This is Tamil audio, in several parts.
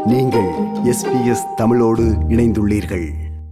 நீங்கள் எஸ்பிஎஸ் தமிழோடு இணைந்துள்ளீர்கள்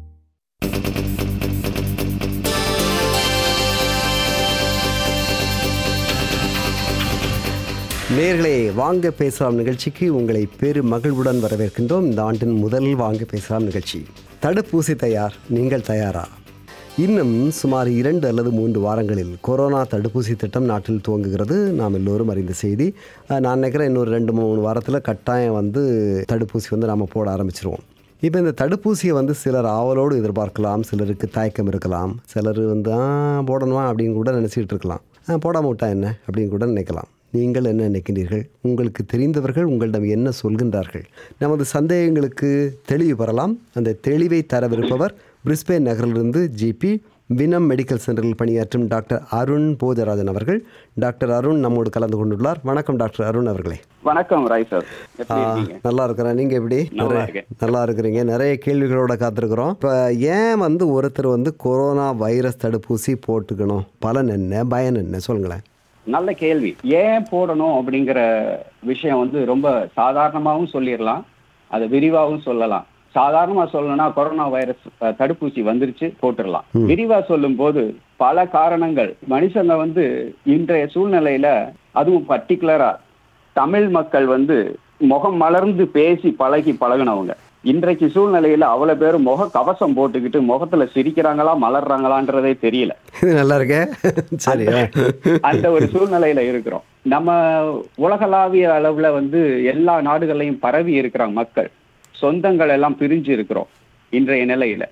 நேர்களே வாங்க பேசலாம் நிகழ்ச்சிக்கு உங்களை பெரு மகிழ்வுடன் வரவேற்கின்றோம் இந்த ஆண்டின் முதல் வாங்க பேசலாம் நிகழ்ச்சி தடுப்பூசி தயார் நீங்கள் தயாரா இன்னும் சுமார் இரண்டு அல்லது மூன்று வாரங்களில் கொரோனா தடுப்பூசி திட்டம் நாட்டில் துவங்குகிறது நாம் எல்லோரும் அறிந்த செய்தி அஹ், நான் நினைக்கிறேன் இன்னொரு ரெண்டு மூணு வாரத்தில் கட்டாயம் வந்து தடுப்பூசி வந்து நாம் போட ஆரம்பிச்சிருவோம் இப்போ இந்த தடுப்பூசியை வந்து சிலர் ஆவலோடு எதிர்பார்க்கலாம் சிலருக்கு தயக்கம் இருக்கலாம் சிலர் வந்து ஆ போடணுமா அப்படின்னு கூட நினச்சிக்கிட்டு இருக்கலாம் ஆ போடாம விட்டா என்ன அப்படின்னு கூட நினைக்கலாம் நீங்கள் என்ன நினைக்கின்றீர்கள் உங்களுக்கு தெரிந்தவர்கள் உங்களிடம் என்ன சொல்கின்றார்கள் நமது சந்தேகங்களுக்கு தெளிவு பெறலாம் அந்த தெளிவை தரவிருப்பவர் பிரிஸ்பேன் நகரிலிருந்து ஜிபி வினம் மெடிக்கல் சென்டரில் பணியாற்றும் டாக்டர் அருண் போஜராஜன் அவர்கள் டாக்டர் அருண் நம்மோடு கலந்து கொண்டுள்ளார் வணக்கம் டாக்டர் அருண் அவர்களே வணக்கம் ராய் சார் ஆ, எப்படி இருக்கீங்க நல்லா இருக்கிறேன் நீங்கள் எப்படி நல்லா நிறைய- இருக்கேன். நல்லா இருக்கிறீங்க நிறைய கேள்விகளோட காத்திருக்கிறோம் இப்போ ஏன் வந்து ஒருத்தர் வந்து கொரோனா வைரஸ் தடுப்பூசி போட்டுக்கணும் பலன் என்ன பயன் என்ன சொல்லுங்களேன் நல்ல கேள்வி ஏன் போடணும் அப்படிங்கிற விஷயம் வந்து ரொம்ப சாதாரணமாவும் சொல்லிடலாம் அதை விரிவாகவும் சொல்லலாம் சாதாரணமா சொல்லணும்னா கொரோனா வைரஸ் அஹ், தடுப்பூசி வந்துருச்சு போட்டுடலாம் விரிவா சொல்லும் போது பல காரணங்கள் மனுஷங்க வந்து இன்றைய சூழ்நிலையில அதுவும் பர்டிகுலரா தமிழ் மக்கள் வந்து முகம் மலர்ந்து பேசி பழகி பழகுனவங்க இன்றைக்கு சூழ்நிலையில அவ்வளவு பேரும் முக கவசம் போட்டுக்கிட்டு முகத்துல சிரிக்கிறாங்களா மலர்றாங்களான்றதே தெரியல இது நல்லா இருக்கே சரி ஆ. அந்த ஒரு சூழ்நிலையில இருக்கிறோம் நம்ம உலகளாவிய அளவுல வந்து எல்லா நாடுகள்லையும் பரவி இருக்கிறாங்க மக்கள் சொந்தங்கள் எல்லாம் பிரிஞ்சு இருக்கிறோம் இன்றைய நிலையில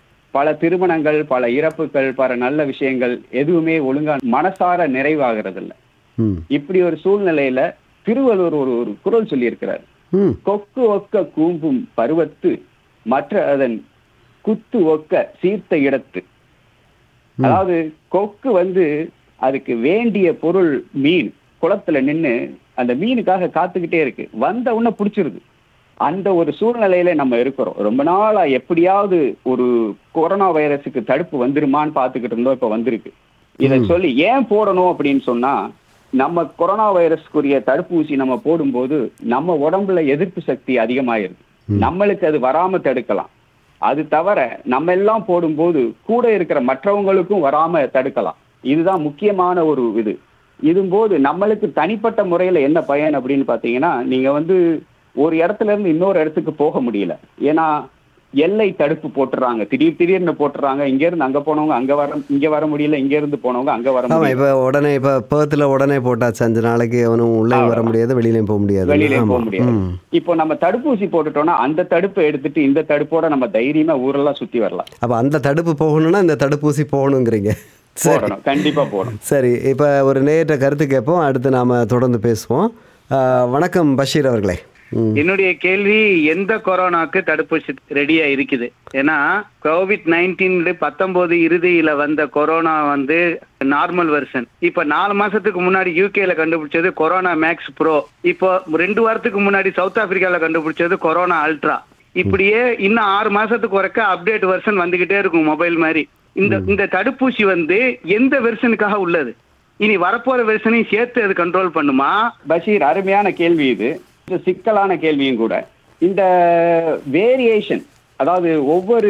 பல திருமணங்கள் பல இறப்புகள் பல நல்ல விஷயங்கள் எதுவுமே ஒழுங்கா மனசார நிறைவாகிறது இல்ல ம் இப்படி ஒரு சூழ்நிலையில திருவள்ளுவர் ஒரு ஒரு குரல் சொல்லியிருக்கிறார் ம் கொக்கு ஒக்க கூம்பும் பருவத்து மற்ற அதன் குத்து ஒக்க சீர்த்த இடத்து அதாவது கொக்கு வந்து அதுக்கு வேண்டிய பொருள் மீன் குளத்துல நின்னு அந்த மீனுக்காக காத்துக்கிட்டே இருக்கு வந்த உடனே பிடிச்சிருது அந்த ஒரு சூழ்நிலையில நம்ம இருக்கிறோம் ரொம்ப நாளா எப்படியாவது ஒரு கொரோனா வைரஸுக்கு தடுப்பு வந்துருமான்னு பார்த்துக்கிட்டு இருந்தோம் இப்ப வந்திருக்கு இதை சொல்லி ஏன் போடணும் அப்படின்னு சொன்னா நம்ம கொரோனா வைரஸ்க்குரிய தடுப்பூசி நம்ம போடும்போது நம்ம உடம்புல எதிர்ப்பு சக்தி அதிகமாயிருது நம்மளுக்கு அது வராம தடுக்கலாம் அது தவிர நம்ம எல்லாம் போடும்போது கூட இருக்கிற மற்றவங்களுக்கும் வராம தடுக்கலாம் இதுதான் முக்கியமான ஒரு இது இதும்போது நம்மளுக்கு தனிப்பட்ட முறையில என்ன பயன் அப்படின்னு பாத்தீங்கன்னா நீங்க வந்து ஒரு இடத்துல இருந்து இன்னொரு இடத்துக்கு போக முடியல ஏன்னா எல்லை தடுப்பு போட்டுறாங்க திடீர் திடீர்னு போட்டுறாங்க இங்க இருந்து அங்க போனவங்க அங்க வர இங்க வர முடியல இங்க இருந்து போனவங்க அங்க வர ஆமாம் முடியல இப்போ உடனே இப்போ பேர்த்தில் உடனே போட்டாச்சு அஞ்சு நாளைக்கு அவனும் உள்ளே வர முடியாது வெளியிலையும் போக முடியாது வெளியில போக ஆமா. முடியாது ம். இப்போ நம்ம தடுப்பூசி போட்டுட்டோம்னா அந்த தடுப்பை எடுத்துட்டு இந்த தடுப்போட நம்ம தைரியமா ஊரெல்லாம் சுத்தி வரலாம் அப்போ அந்த தடுப்பு போகணும்னா இந்த தடுப்பூசி போகணுங்கிறீங்க சரி போடணும் கண்டிப்பா போடணும் சரி இப்போ ஒரு நேற்ற கருத்து கேட்போம் அடுத்து நாம் தொடர்ந்து பேசுவோம் ஆ, வணக்கம் பஷீர் அவர்களே ம் என்னுடைய கேள்வி எந்த கொரோனாக்கு தடுப்பூசி ரெடியா இருக்குது ஏன்னா கோவிட் நைன்டீன் பத்தொன்பது இறுதியில வந்த கொரோனா வந்து நார்மல் வெர்ஷன் இப்ப நாலு மாசத்துக்கு முன்னாடி யூகேல கண்டுபிடிச்சது கொரோனா மேக்ஸ் ப்ரோ இப்போ ரெண்டு வாரத்துக்கு முன்னாடி சவுத் ஆப்பிரிக்கால கண்டுபிடிச்சது கொரோனா அல்ட்ரா இப்படியே இன்னும் ஆறு மாசத்துக்கு ஒருக்க அப்டேட் வெர்ஷன் வந்துகிட்டே இருக்கும் மொபைல் மாதிரி இந்த இந்த தடுப்பூசி வந்து எந்த வெர்ஷனுக்காக உள்ளது இனி வரப்போற வெர்ஷனையும் சேர்த்து அது கண்ட்ரோல் பண்ணுமா பஷீர் அருமையான கேள்வி இது இது சிக்கலான கேள்வியும் கூட இந்த வேரியேஷன் அதாவது ஒவ்வொரு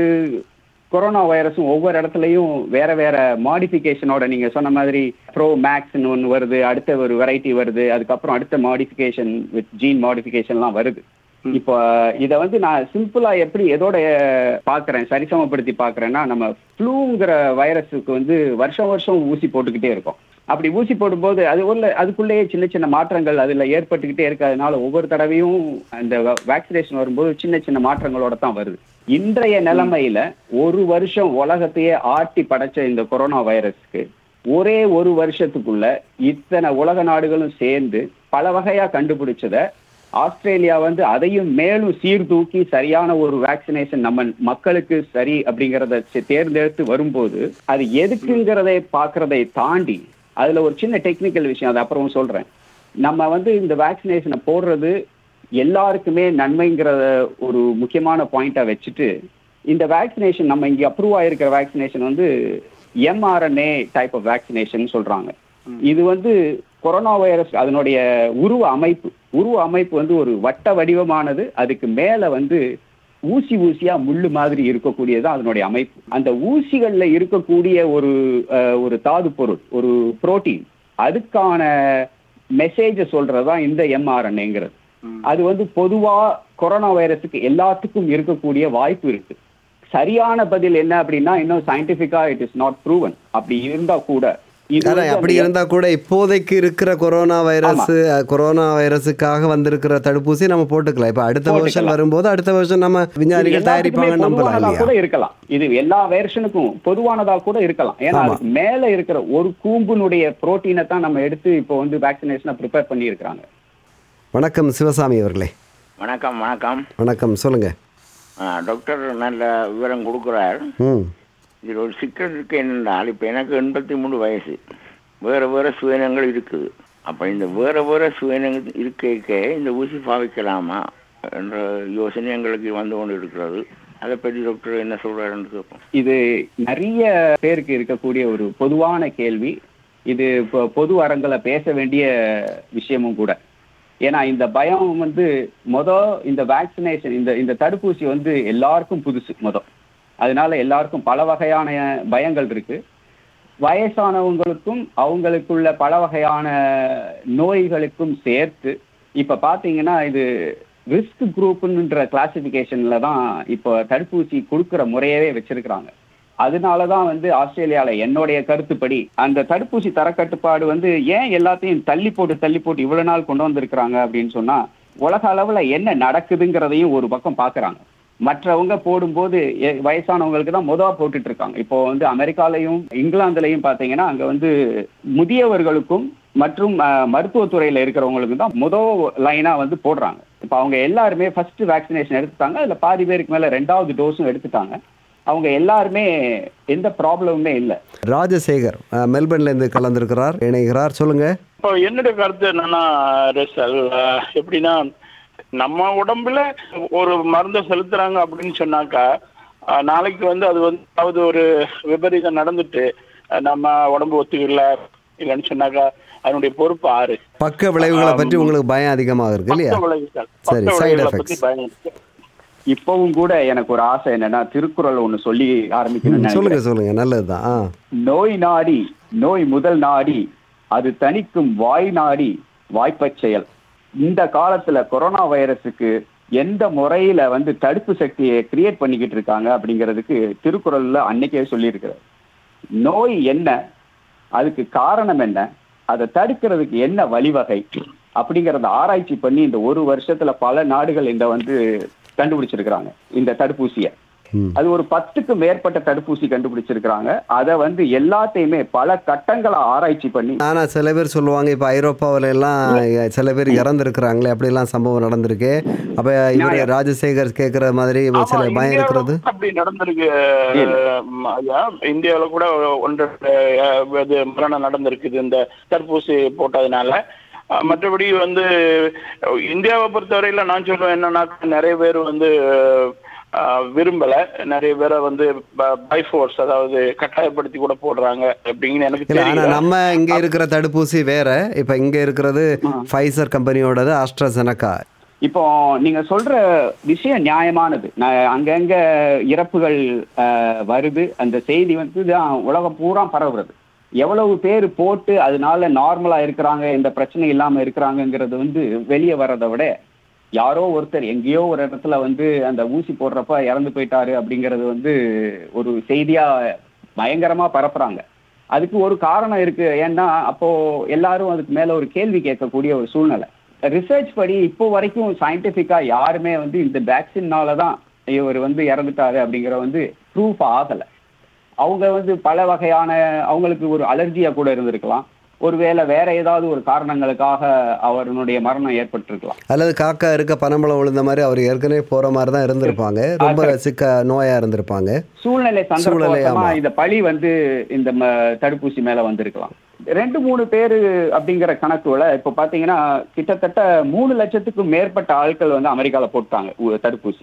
கொரோனா வைரஸும் ஒவ்வொரு இடத்துலையும் வேற வேற மாடிஃபிகேஷனோட நீங்க சொன்ன மாதிரி ப்ரோ மேக்ஸ்னு ஒன்று வருது அடுத்த ஒரு வெரைட்டி வருது அதுக்கப்புறம் அடுத்த மாடிஃபிகேஷன் வித் ஜீன் மாடிஃபிகேஷன்லாம் வருது இப்போ இதை வந்து நான் சிம்பிளா எப்படி எதோட பாக்குறேன் சரிசமப்படுத்தி பாக்குறேன்னா நம்ம ஃப்ளூங்கிற வைரஸுக்கு வந்து வருஷம் வருஷம் ஊசி போட்டுக்கிட்டே இருக்கோம் அப்படி ஊசி போடும்போது அது உள்ள அதுக்குள்ளேயே சின்ன சின்ன மாற்றங்கள் அதுல ஏற்பட்டுக்கிட்டே இருக்கிறதுனால ஒவ்வொரு தடவையும் அந்த வேக்சினேஷன் வரும்போது சின்ன சின்ன மாற்றங்களோட தான் வருது இன்றைய நிலைமையில ஒரு வருஷம் உலகத்தையே ஆட்டி படைச்ச இந்த கொரோனா வைரஸ்க்கு ஒரே ஒரு வருஷத்துக்குள்ள இத்தனை உலக நாடுகளும் சேர்ந்து பல வகையா கண்டுபிடிச்சத ஆஸ்திரேலியா வந்து அதையும் மேலும் சீர்தூக்கி சரியான ஒரு வேக்சினேஷன் நம்ம மக்களுக்கு சரி அப்படிங்கறத செ- தேர்ந்தெடுத்து வரும்போது அது எதுக்குங்கிறதை பார்க்கறதை தாண்டி அதுல ஒரு சின்ன டெக்னிக்கல் விஷயம் அது அப்புறம் சொல்றேன் நம்ம வந்து இந்த வேக்சினேஷனை போடுறது எல்லாருக்குமே நன்மைங்கிற ஒரு முக்கியமான பாயிண்டா வச்சுட்டு இந்த வேக்சினேஷன் நம்ம இங்க அப்ரூவ் ஆயிருக்கிற வேக்சினேஷன் வந்து எம்ஆர்என்ஏ டைப் ஆஃப் வேக்சினேஷன் சொல்றாங்க இது வந்து கொரோனா வைரஸ் அதனுடைய உருவ அமைப்பு உருவ அமைப்பு வந்து ஒரு வட்ட வடிவமானது அதுக்கு மேல வந்து ஊசி ஊசியா முள்ளு மாதிரி இருக்கக்கூடியது அதனுடைய அமைப்பு அந்த ஊசிகள்ல இருக்கக்கூடிய ஒரு அஹ், ஒரு தாது பொருள் ஒரு புரோட்டீன் அதுக்கான மெசேஜ சொல்றதுதான் இந்த எம்ஆர்என்ஏங்கிறது அது வந்து பொதுவா கொரோனா வைரஸுக்கு எல்லாத்துக்கும் இருக்கக்கூடிய வாய்ப்பு இருக்கு சரியான பதில் என்ன அப்படின்னா இன்னும் சயின்டிபிக்கா இட் இஸ் நாட் ப்ரூவன் அப்படி இருந்தா கூட இது அதான் வந்து அப்படி அந்த- இருந்தா கூட இப்போதைக்கு இருக்கிற கொரோனா வைரஸ் அஹ், கொரோனா வைரஸுக்காக வந்திருக்கிற தடுப்பூசி நம்ம போட்டுக்கலாம் இப்ப அடுத்த வருஷம் போட்டுக்கலாம். வரும்போது அடுத்த வருஷம் நம்ம இது விஞ்ஞானிகள் எல்லாத்துக்குமே தயாரிப்பாங்க நம்பலாம் பொதுவானதா இல்லையா கூட இருக்கலாம் இது எல்லா வேர்ஷனுக்கும் பொதுவானதா கூட இருக்கலாம் ஏன்னா ஆமா. அதுக்கு மேல இருக்கிற ஒரு கூம்பினுடைய புரோட்டீனை தான் நம்ம எடுத்து இப்போ வந்து வேக்சினேஷனை ப்ரிப்பேர் பண்ணி இருக்கிறாங்க வணக்கம் சிவசாமி அவர்களே வணக்கம் வணக்கம் வணக்கம் சொல்லுங்க ஆ, டாக்டர் நல்ல விவரம் கொடுக்குறார் ம் இதில் ஒரு சிக்கல் இருக்கு என்னென்றால் இப்போ எனக்கு எண்பத்தி மூணு வயசு வேறு வேறு சுயனங்கள் இருக்குது அப்போ இந்த வேறு வேறு சுயனங்கள் இருக்க இந்த ஊசி பாவிக்கலாமா என்ற யோசனை எங்களுக்கு வந்து கொண்டு இருக்கிறது அதை பற்றி டாக்டர் என்ன சொல்கிறாருன்னு கேட்போம் இது நிறைய பேருக்கு இருக்கக்கூடிய ஒரு பொதுவான கேள்வி இது இப்போ பொது அரங்கில பேச வேண்டிய விஷயமும் கூட ஏன்னா இந்த பயம் வந்து மொத இந்த வேக்சினேஷன் இந்த இந்த தடுப்பூசி வந்து எல்லாருக்கும் புதுசு மொத அதனால எல்லாருக்கும் பல வகையான பயங்கள் இருக்கு வயசானவங்களுக்கும் அவங்களுக்குள்ள பல வகையான நோய்களுக்கும் சேர்த்து இப்ப பாத்தீங்கன்னா இது ரிஸ்க் குரூப்ன்ற கிளாசிபிகேஷன்ல தான் இப்போ தடுப்பூசி கொடுக்கிற முறையவே வச்சிருக்கிறாங்க அதனால தான் வந்து ஆஸ்திரேலியால என்னுடைய கருத்துப்படி அந்த தடுப்பூசி தரக்கட்டுப்பாடு வந்து ஏன் எல்லாத்தையும் தள்ளி போட்டு தள்ளி போட்டு இவ்வளவு நாள் கொண்டு வந்திருக்கிறாங்க அப்படின்னு சொன்னா உலக அளவுல என்ன நடக்குதுங்கிறதையும் ஒரு பக்கம் பாக்குறாங்க மற்றவங்க போடும்போது எ- வயசானவங்களுக்கு தான் முதவா போட்டுட்டு இருக்காங்க இப்போ வந்து அமெரிக்காலையும் இங்கிலாந்துலையும் பாத்தீங்கன்னா அங்க வந்து முதியவர்களுக்கும் மற்றும் அஹ், மருத்துவத்துறையில இருக்கிறவங்களுக்கு தான் முதல் லைனா வந்து போடுறாங்க இப்போ அவங்க எல்லாருமே ஃபர்ஸ்ட் வேக்சினேஷன் எடுத்துட்டாங்க அதுல பாதி பேருக்கு மேல ரெண்டாவது டோஸும் எடுத்துட்டாங்க அவங்க எல்லாருமே எந்த ப்ராப்ளமுமே இல்லை ராஜசேகர் அஹ், மெல்பர்ன்ல இருந்து கலந்திருக்கிறார் இணைகிறார் சொல்லுங்க இப்போ என்னுடைய கருத்து என்னன்னா ரிசல் எப்படின்னா நம்ம உடம்புல ஒரு மருந்தை செலுத்துறாங்க அப்படின்னு சொன்னாக்கா அஹ், நாளைக்கு வந்து அது வந்து அதாவது ஒரு விபரீதம் நடந்துட்டு அஹ், நம்ம உடம்பு ஒத்துக்கல இல்லைன்னு சொன்னாக்கா அதனுடைய பொறுப்பு ஆறு பக்க விளைவுகளை பற்றி உங்களுக்கு பயம் அதிகமாக இருக்கு இல்லையா பக்க விளைவுகள் சரி, பக்க side விளைவுகளை effects. பத்தி பயம் இருக்கு இப்பவும் கூட எனக்கு ஒரு ஆசை என்னன்னா திருக்குறள் ஒண்ணு சொல்லி ஆரம்பிக்கணும்னு ம், சொல்லுங்க நினைக்கிறேன். சொல்லுங்க நல்லதுதான் ஆ நோய் நாடி நோய் முதல் நாடி அது தணிக்கும் வாய் நாடி வாய்ப்பச் செயல் இந்த காலத்துல கொரோனா வைரஸுக்கு எந்த முறையில வந்து தடுப்பு சக்தியை கிரியேட் பண்ணிக்கிட்டு இருக்காங்க அப்படிங்கிறதுக்கு திருக்குறள்ல அன்னைக்கே சொல்லியிருக்கிறார் நோய் என்ன அதுக்கு காரணம் என்ன அதை தடுக்கிறதுக்கு என்ன வழிவகை அப்படிங்கறத ஆராய்ச்சி பண்ணி இந்த ஒரு வருஷத்துல பல நாடுகள் இந்த வந்து கண்டுபிடிச்சிருக்கிறாங்க இந்த தடுப்பூசியை ம். அது ஒரு பத்துக்கு மேற்பட்ட தடுப்பூசி கண்டுபிடிச்சிருக்கிறாங்க அதை வந்து எல்லாத்தையுமே பல கட்டங்களை ஆராய்ச்சி பண்ணி ஆனா சில பேர் சொல்லுவாங்க இப்ப ஐரோப்பாவில எல்லாம் சில பேர் இறந்துருக்கிறாங்களே அப்படிலாம் சம்பவம் நடந்திருக்கு அப்ப இவர் நியாயம். ராஜசேகர் கேக்குற மாதிரி ஆமா, சில பயம் இந்தியாவுல இருக்கிறது கூட அப்படி நடந்திருக்கு அஹ், ஐயா இந்தியாவுல கூட ஒன்று அஹ், இது மரணம் நடந்திருக்குது இந்த தடுப்பூசி போட்டதுனால அஹ், மற்றபடி வந்து அஹ், இந்தியாவை பொறுத்தவரையில நான் சொல்லுவேன் என்னன்னா நிறைய பேர் வந்து அஹ், விரும்பல நிறைய பேரை வந்து பை ஃபோர்ஸ் அதாவது கட்டாயப்படுத்தி கூட போடுறாங்க அப்படிங்கன்னு எனக்கு இல்ல ஆனா தெரியல நம்ம இங்க இருக்கிற தடுப்பூசி வேற இப்ப இங்க இருக்கிறது ஃபைசர் கம்பெனியோடது ஆஸ்ட்ராசெனக்கா இப்போ நீங்க சொல்ற விஷயம் நியாயமானது நான் அங்கங்க இறப்புகள் அஹ், வருது அந்த செய்தி வந்து தான் உலகம் பூரா பரவுறது எவ்வளவு பேர் போட்டு அதனால நார்மலா இருக்கிறாங்க எந்த பிரச்சனை இல்லாம இருக்கிறாங்கங்கிறது வந்து வெளியே வர்றதை விட யாரோ ஒருத்தர் எங்கேயோ ஒரு இடத்துல வந்து அந்த ஊசி போடுறப்ப இறந்து போயிட்டாரு அப்படிங்கிறது வந்து ஒரு செய்தியா பயங்கரமா பரப்புறாங்க அதுக்கு ஒரு காரணம் இருக்கு ஏன்னா அப்போ எல்லாரும் அதுக்கு மேல ஒரு கேள்வி கேட்கக்கூடிய ஒரு சூழ்நிலை ரிசர்ச் படி இப்போ வரைக்கும் சயின்டிபிக்கா யாருமே வந்து இந்த வேக்சின்னால தான் இவர் வந்து இறந்துட்டாரு அப்படிங்கிற வந்து ப்ரூஃப் ஆகல அவங்க வந்து பல வகையான அவங்களுக்கு ஒரு அலர்ஜியா கூட இருந்திருக்கலாம் ஒருவேளை வேற ஏதாவது ஒரு காரணங்களுக்காக அவருடைய மரணம் ஏற்பட்டிருக்கலாம் அல்லது காக்கா இருக்க பனம்பழம் விழுந்த மாதிரி அவர் ஏற்கனவே போற மாதிரி தான் இருந்திருப்பாங்க ரொம்ப சிக்க நோயா இருந்திருப்பாங்க சூழ்நிலை சூழ்நிலை, சந்தர்ப்பமா ஆமா. இந்த பழி வந்து இந்த ம- தடுப்பூசி மேல வந்திருக்கலாம் ரெண்டு மூணு பேரு அப்படிங்கிற கணக்குல இப்ப பாத்தீங்கன்னா கிட்டத்தட்ட மூணு லட்சத்துக்கும் மேற்பட்ட ஆட்கள் வந்து அமெரிக்கால போட்டாங்க உ- தடுப்பூசி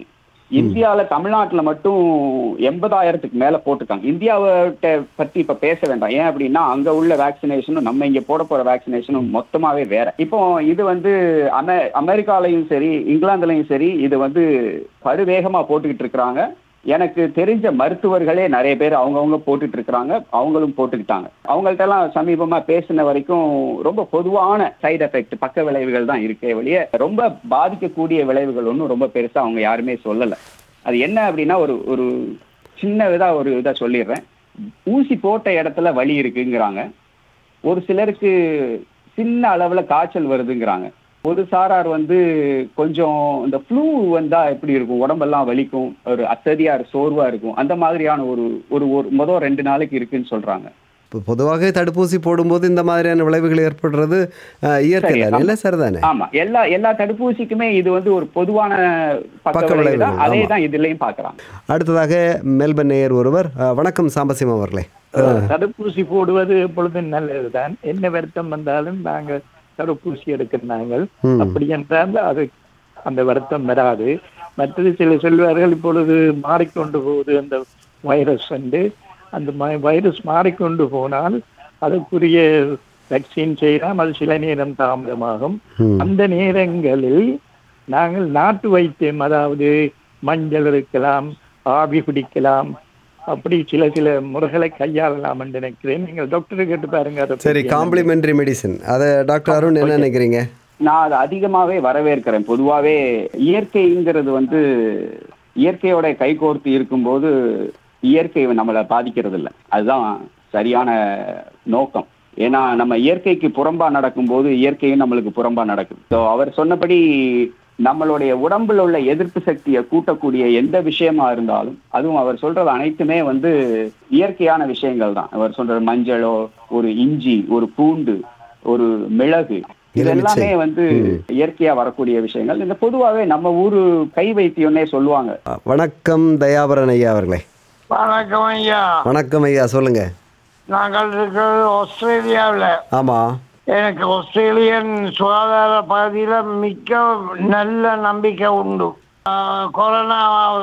இந்தியால தமிழ்நாட்டுல மட்டும் எண்பதாயிரத்துக்கு மேல போட்டுருக்காங்க இந்தியாவிட்ட பத்தி இப்ப பேச வேண்டாம் ஏன் அப்படின்னா அங்க உள்ள வேக்சினேஷனும் நம்ம இங்க போட போற வேக்சினேஷனும் மொத்தமாவே வேற இப்போ இது வந்து அமெ அமெரிக்காலையும் சரி இங்கிலாந்துலயும் சரி இது வந்து படுவேகமா போட்டுக்கிட்டு இருக்கிறாங்க எனக்கு தெரிஞ்ச மருத்துவர்களே நிறைய பேர் அவங்கவுங்க போட்டுட்டு இருக்கிறாங்க அவங்களும் போட்டுக்கிட்டாங்க அவங்கள்ட்ட எல்லாம் சமீபமா பேசின வரைக்கும் ரொம்ப பொதுவான சைடு எஃபெக்ட் பக்க விளைவுகள் தான் இருக்கே வெளிய ரொம்ப பாதிக்கக்கூடிய விளைவுகள் ஒன்றும் ரொம்ப பெருசா அவங்க யாருமே சொல்லல அது என்ன அப்படின்னா ஒரு ஒரு சின்ன இதா ஒரு இதை சொல்லிடுறேன் ஊசி போட்ட இடத்துல வலி இருக்குங்கிறாங்க ஒரு சிலருக்கு சின்ன அளவுல காய்ச்சல் வருதுங்கிறாங்க ஒரு சாரார் வந்து கொஞ்சம் இந்த ஃப்ளூ வந்தா எப்படி இருக்கும் உடம்பெல்லாம் வலிக்கும் ஒரு அசதியா சோர்வா இருக்கும் அந்த மாதிரியான ஒரு ஒரு ஒரு மொதல் ரெண்டு நாளைக்கு இருக்குன்னு சொல்றாங்க இப்போ பொதுவாக தடுப்பூசி போடும்போது இந்த மாதிரியான விளைவுகள் ஏற்படுறது அஹ், இயற்கை சரி, தானே ஆமா. இல்லை சரிதானே ஆமா எல்லா எல்லா தடுப்பூசிக்குமே இது வந்து ஒரு பொதுவான பக்க பக்க விளைவு தான் விளைவுகள், அதே ஆமா. தான் இதுலயும் பாக்குறாங்க அடுத்ததாக மெல்பர்ன் நேயர் ஒருவர் அஹ், வணக்கம் சாம்பசிவம் அவர்களே தடுப்பூசி போடுவது எப்பொழுதும் நல்லதுதான் என்ன வருத்தம் வந்தாலும் நாங்கள் தடுப்பூசி எடுக்கிறாங்க ம். அப்படி என்றால் அது அந்த வருத்தம் வராது மற்றது சில சொல்வார்கள் இப்பொழுது மாறிக்கொண்டு போகுது அந்த வைரஸ் வந்து அந்த ம- வைரஸ் மாறிக்கொண்டு போனால் அதற்குரிய வேக்சின் செய்யலாம் அது சில நேரம் தாமதமாகும் ம். அந்த நேரங்களில் நாங்கள் நாட்டு வைத்தியம் அதாவது மஞ்சள் இருக்கலாம் ஆவி பிடிக்கலாம் அப்படி சில சில முறைகளை கையாளலாம் என்று நினைக்கிறேன் நீங்கள் டாக்டரை கேட்டு பாருங்க அதை சரி பற்றி. காம்ப்ளிமெண்டரி மெடிசன் அதை டாக்டர் அருண் என்ன நினைக்கிறீங்க நான் அதை அதிகமாவே வரவேற்கிறேன் பொதுவாவே இயற்கைங்கிறது வந்து இயற்கையோட கைகோர்த்து இருக்கும்போது இயற்கை நம்மளை பாதிக்கிறது இல்லை அதுதான் சரியான நோக்கம் ஏன்னா நம்ம இயற்கைக்கு புறம்பா நடக்கும்போது இயற்கையும் நம்மளுக்கு புறம்பா நடக்குது ஸோ அவர் சொன்னபடி நம்மளுடைய உடம்புல உள்ள எதிர்ப்பு சக்தியை கூட்டக்கூடிய எந்த விஷயமா இருந்தாலும் அதுவும் அவர் சொல்றது அனைத்துமே வந்து இயற்கையான விஷயங்கள் தான் அவர் சொல்றது மஞ்சளோ ஒரு இஞ்சி ஒரு பூண்டு ஒரு மிளகு இது எலுமிச்சை. எல்லாமே வந்து இயற்கையா வரக்கூடிய விஷயங்கள் இந்த பொதுவாவே நம்ம ஊரு கை வைத்தியம்னே சொல்லுவாங்க அஹ், வணக்கம் தயாபரன் ஐயா அவர்களே வணக்கம் ஐயா வணக்கம் ஐயா சொல்லுங்க நாங்கள் இருக்கிறது ஆஸ்திரேலியாவில் ஆமாம் எனக்கு ஆஸ்திரேலியன் சுகாதார பகுதியில் மிக்க நல்ல நம்பிக்கை உண்டு ஆஹ், கொரோனா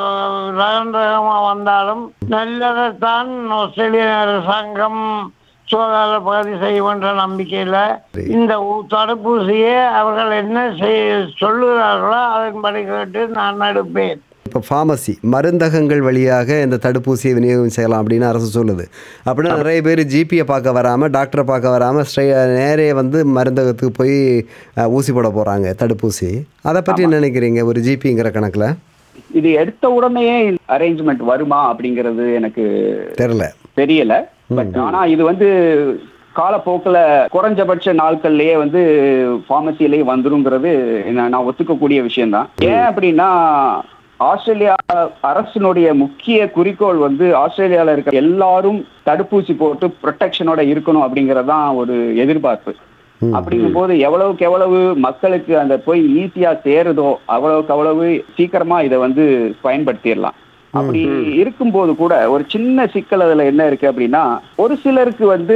ரகம் ரகமாக வந்தாலும் நல்லதைத்தான் ஆஸ்திரேலிய அரசாங்கம் சுகாதார பகுதி செய்யும் என்ற நம்பிக்கையில் இந்த ஊ- தடுப்பூசியை அவர்கள் என்ன செய் சொல்லுகிறார்களோ அதன்படி கேட்டு நான் எடுப்பேன் இப்போ ஃபார்மசி மருந்தகங்கள் வழியாக இந்த தடுப்பூசியை விநியோகம் செய்யலாம் அப்படின்னு அரசு சொல்லுது அப்படின்னா நிறைய பேர் ஜிபியை பார்க்க வராமல் டாக்டரை பார்க்க வராமல் ஸ்ட்ரை நேரே வந்து மருந்தகத்துக்கு போய் அஹ், ஊசி போட போகிறாங்க தடுப்பூசி அதை பற்றி என்ன நினைக்கிறீங்க ஒரு ஜிபிங்கிற கணக்கில் இது எடுத்த உடனேயே அரேஞ்ச்மெண்ட் வருமா அப்படிங்கிறது எனக்கு தெரில தெரியல பட் ஆனா இது வந்து காலப்போக்கில் குறைஞ்சபட்ச நாட்கள்லயே வந்து ஃபார்மசிலேயே வந்துருங்கிறது நான் நான் ஒத்துக்கக்கூடிய விஷயம்தான் ஏன் அப்படின்னா ஆஸ்திரேலியா அரசினுடைய முக்கிய குறிக்கோள் வந்து ஆஸ்திரேலியால இருக்க எல்லாரும் தடுப்பூசி போட்டு ப்ரொடெக்ஷனோட இருக்கணும் அப்படிங்கறது தான் ஒரு எதிர்பார்ப்பு அப்படிங்கும் போது எவ்வளவுக்கு எவ்வளவு மக்களுக்கு அந்த போய் ஈஸியா சேருதோ அவ்வளவுக்கு அவ்வளவு சீக்கிரமா இதை வந்து பயன்படுத்திடலாம் அப்படி இருக்கும்போது கூட ஒரு சின்ன சிக்கல் அதுல என்ன இருக்கு அப்படின்னா ஒரு சிலருக்கு வந்து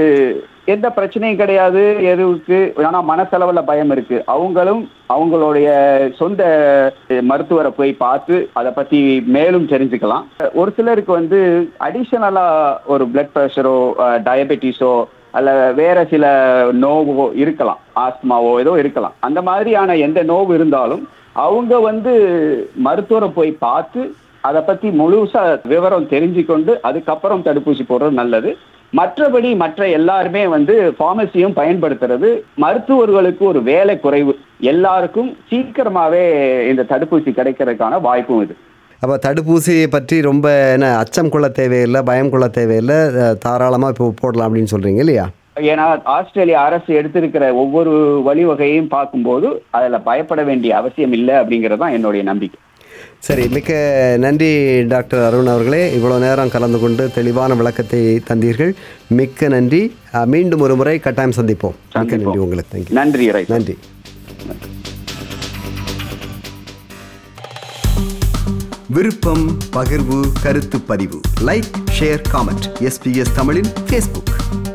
எந்த பிரச்சனையும் கிடையாது எதுவுக்கு ஆனா மனசளவுல பயம் இருக்கு அவங்களும் அவங்களுடைய சொந்த மருத்துவரை போய் பார்த்து அதை பத்தி மேலும் தெரிஞ்சுக்கலாம் ஒரு சிலருக்கு வந்து அடிஷனலா ஒரு பிளட் ப்ரெஷரோ டயபெட்டிஸோ அல்ல வேற சில நோவோ இருக்கலாம் ஆஸ்துமாவோ ஏதோ இருக்கலாம் அந்த மாதிரியான எந்த நோவு இருந்தாலும் அவங்க வந்து மருத்துவரை போய் பார்த்து அதை பத்தி முழுசா விவரம் தெரிஞ்சுக்கொண்டு அதுக்கப்புறம் தடுப்பூசி போடுறது நல்லது மற்றபடி மற்ற எல்லாருமே வந்து ஃபார்மசியும் பயன்படுத்துறது மருத்துவர்களுக்கு ஒரு வேலை குறைவு எல்லாருக்கும் சீக்கிரமாவே இந்த தடுப்பூசி கிடைக்கிறதுக்கான வாய்ப்பும் இது அப்போ தடுப்பூசியை பற்றி ரொம்ப என்ன அச்சம் கொள்ள தேவையில்லை பயம் கொள்ள தேவையில்லை தாராளமாக இப்போ போடலாம் அப்படின்னு சொல்கிறீங்க இல்லையா ஏன்னா ஆஸ்திரேலியா அரசு எடுத்திருக்கிற ஒவ்வொரு வழிவகையும் பார்க்கும்போது அதுல பயப்பட வேண்டிய அவசியம் இல்லை அப்படிங்கிறது தான் என்னுடைய நம்பிக்கை சரி மிக்க நன்றி டாக்டர் அருண் அவர்களே இவ்வளோ நேரம் கலந்து கொண்டு தெளிவான விளக்கத்தை தந்தீர்கள் மிக்க நன்றி அஹ், மீண்டும் ஒரு முறை கட்டாயம் சந்திப்போம் மிக்க சந்திப்போம். நன்றி உங்களுக்கு தேங்க்யூ நன்றி ரை நன்றி விருப்பம் பகிர்வு கருத்து பதிவு லைக் ஷேர் காமெண்ட் எஸ்பிஎஸ் தமிழின் ஃபேஸ்புக்